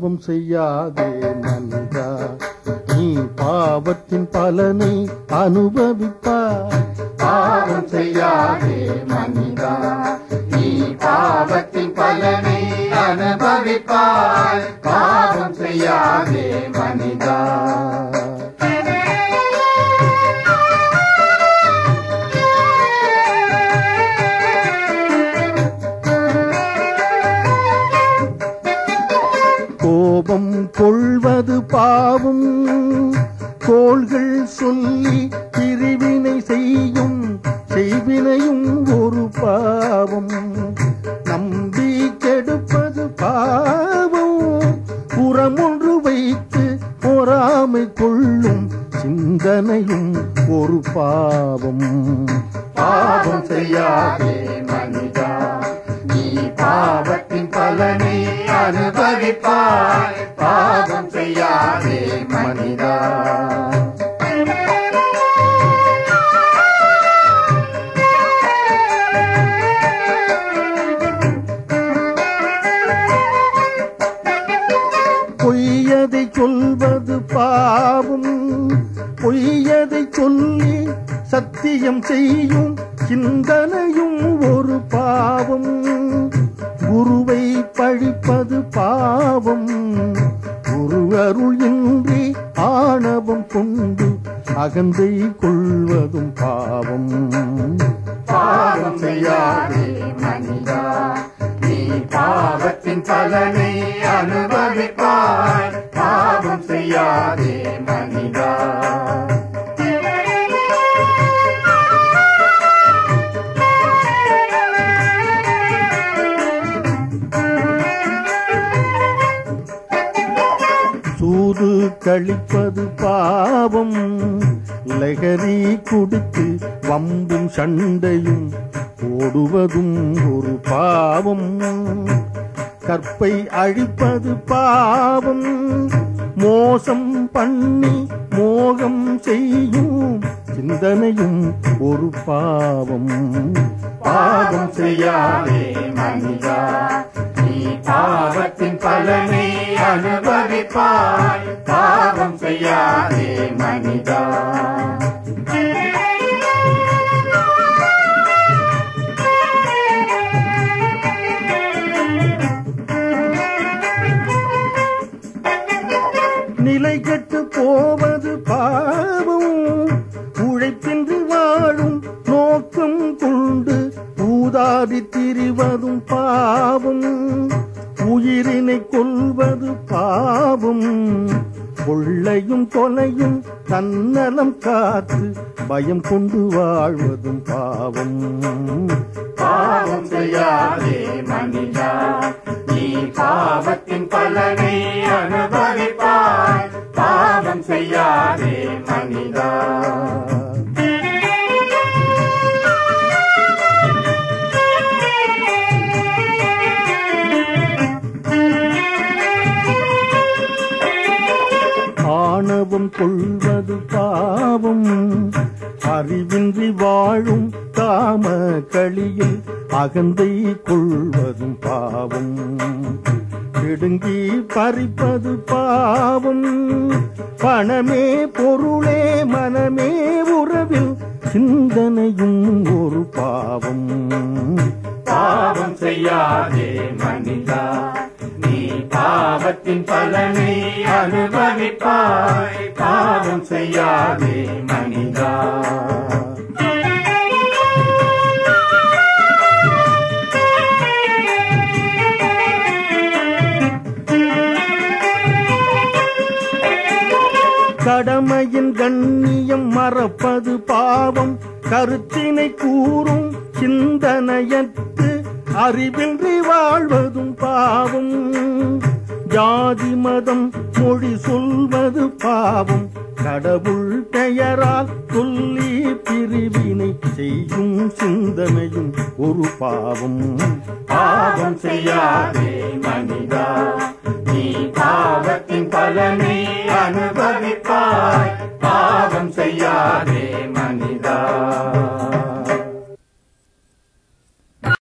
பாவம் செய்யாதே மனிதா நீ பாவத்தின் பலனை அனுபவிப்பாய் பாவம் செய்யாதே மனிதா நீ பாவத்தின் பலனை அனுபவிப்பாய் பாவம் செய்யாதே மனிதா கோபம் கொள்வது பாவம் கோள்கள் சொல்லி பிரிவினை செய்யும் செய்வினையும் ஒரு பாவம் நம்பி கெடுப்பது பாவம் புறமொன்று வைத்து பொறாமை கொள்ளும் சிந்தனையும் ஒரு பாவம் பாவம் செய்யாதே மனிதா நீ பாவத்தின் பலனை அனுபவிப்பாய் பாவம் செய்யாதே மனிதா பொய்யதை சொல்வது பாவம் பொய்யதை சொல்லி சத்தியம் செய்யும் சிந்தனையும் ஒரு பாவம் குருவை பழிப்பது பாவம் குரு அருள் இன்றி ஆணவம் கொண்டு அகந்தை கொள்வதும் பாவம் பாவம் செய்யாதே மனிதா நீ பாவத்தின் பலனை அனுபவிப்பாய் பாவம் செய்யாதே மனிதா சூது கழிப்பது பாவம் லகரி குடித்து வம்பும் சண்டையும் ஓடுவதும் ஒரு பாவம் கற்பை அழிப்பது பாவம் மோசம் பண்ணி மோகம் செய்யும் சிந்தனையும் ஒரு பாவம் பாவம் செய்யாதே மனிதா நீ பாவத்தின் பலனை அனுபவிப்பாய் பாவம் செய்யாதே மனிதா நிலை கெட்டு போவது பாவம் உழைப்பின்றி வாழும் நோக்கம் கொண்டு ஊதாடி திரிவதும் பாவம் உயிரினை கொள்வது பாவம் கொள்ளையும் கொலையும் தன்னலம் காத்து பயம் கொண்டு வாழ்வதும் பாவம் பாவம் செய்யாதே மனிதா நீ பாவத்தின் பலனை அனுபவிப்பாய் பாவம் செய்யாதே மனிதா ஆணவம் கொள்வது பாவம் அறிவின்றி வாழும் காம களியில் அகந்தை கொள்வதும் பாவம் பிடுங்கி பறிப்பது பாவம் பணமே பொருளே மனமே உறவில் சிந்தனையும் ஒரு பாவம் பாவம் செய்யாதே மனிதா நீ பாவத்தின் பலனை அனுபவிப்பாய் பாவம் செய்யாதே மனிதா கடமையின் கண்ணியம் மறப்பது பாவம் கருத்தினை கூறும் சிந்தனையற்று அறிவின்றி வாழ்வதும் பாவம் ஜாதி மதம் மொழி சொல்வது பாவம் கடவுள் பெயரால் சொல்லி பிரிவினை செய்யும் சிந்தனையும் ஒரு பாவம் பாவம் செய்யாதே மனிதா